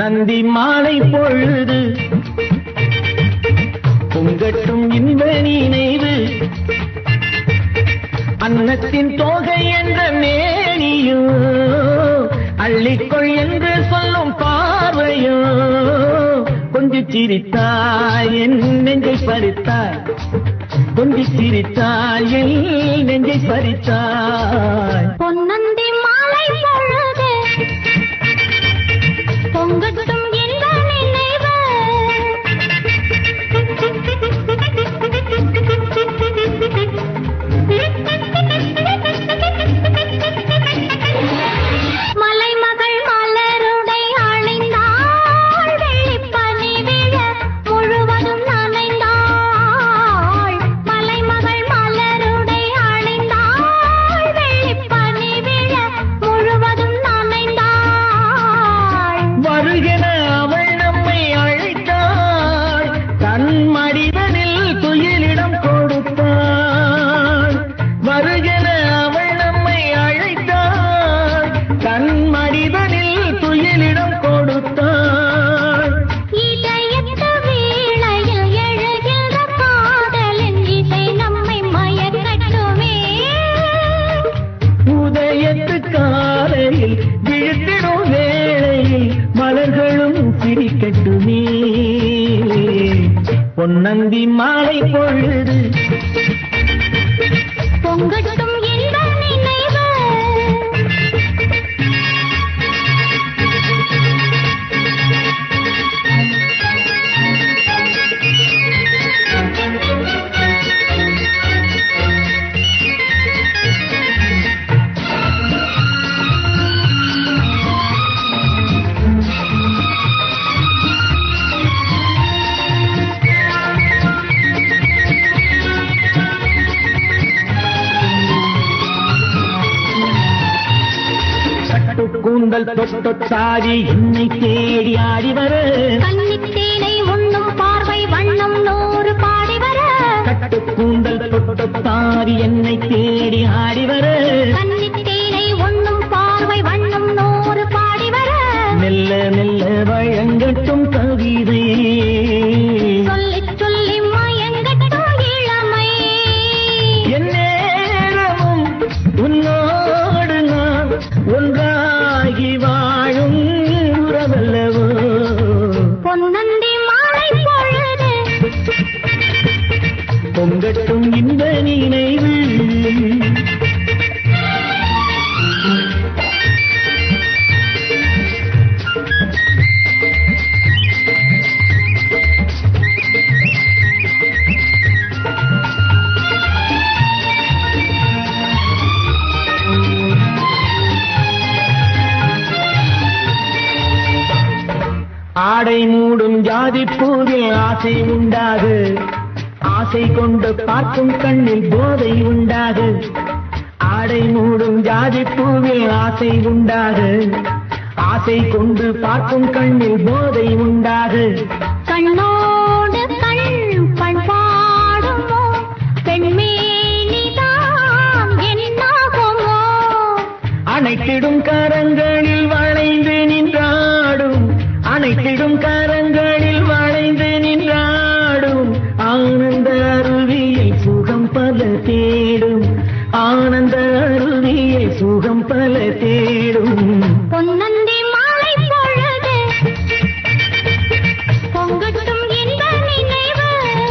பொன்னந்தி மாலை பொழுது பொங்கட்டும் இன்ப நினைவு அன்னத்தின் தோகை என்ற மேனியோ அள்ளிக்கொள் என்று சொல்லும் பார்வையோ கொஞ்சி சிரித்தாய் என் நெஞ்சை பறித்தாய் கொஞ்சி சிரித்தாய் என் நெஞ்சை பறித்தாய் பொன்னந்தி மாலை பொழுது பொங்கட்டும் என்ற நினைவு மலைமகள் மலருடை அணிந்தாள் வெள்ளிப்பனி விழ முழுவதும் நனைந்தாள் மலைமகள் மலருடை அணிந்தாள் வெள்ளிப்பனி விழ முழுவதும் நனைந்தாள் வருகிற அவள் நம்மை அழைத்தாள் தன் மடிதனில் துயிலிடம் கொடுத்தாள் வருகிற அவள் நம்மை அழைத்தாள் தன் மடிதனில் துயிலிடம் கொடுத்தாள் இதயத்து வீணையில் எழுகின்ற காதலின் இசை நம்மை மயக்கட்டுமே உதயத்து காலையில் விழுத்திடும் வேளையில் மலர்களும் சிரிக்கட்டுமே பொன்னந்தி மாலை பொழுது பொங்கட்டும் என்ற நினைவு சட்டு கூந்தல் தொட்டொட்டாடி என்னை தேடி ஆடி வர கன்னித்தேனை உண்ணும் பார்வை வண்ணம் நூறு பாடி வர கட்டு கூந்தல் தொட்டொட்டாடி என்னை தேடி ஆடி வர கன்னித்தேனை உண்ணும் பார்வை வண்ணம் நூறு பாடி வர மெல்ல மெல்ல வழங்கட்டும் கவிதை சொல்லி சொல்லி மயங்கட்டும் இளமை என் நேரமும் உன்னோடு நான் ஒன்றாகி வாழும் உறவல்லவோ பொன்னந்தி மாலை பொழுது பொங்கட்டும் இந்த நினைவு ஆடை மூடும் ஜாதி பூவில் ஆசை உண்டாகு ஆசை கொண்டு பார்க்கும் கண்ணில் போதை உண்டாகு ஆடை மூடும் ஜாதி பூவில் ஆசை உண்டாகு ஆசை கொண்டு பார்க்கும் கண்ணில் போதை உண்டாகு கண்ணோடு கண் பண்பாடுமோ பெண்மேனிதான் என்னாகுமோ அணைத்திடும் கரங்களில் வளைந்து நின்றாடும் அணைத்திடும் கரங்களில் வளைந்து நின்றாடும் ஆனந்த அருவியில் சுகம் பல தேடும் ஆனந்த அருவியில் சுகம் பல தேடும் பொன்னந்தி மாலை பொழுது பொங்கட்டும் இந்த நினைவு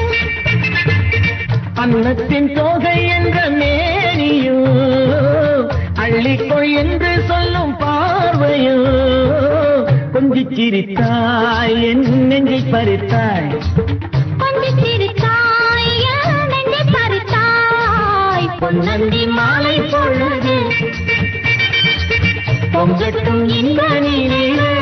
அன்னத்தின் தோகை என்ற மேனியோ அள்ளிக்கொள் என்று சொல்லும் பார்வையோ கொஞ்சி சிரித்தாய் என் நெஞ்சை பறித்தாய் கொஞ்சம் சிரித்தாய் என் நெஞ்சை பறித்தாய் பொன்னந்தி மாலை பொழுது பொங்கட்டும் இந்த நினைவு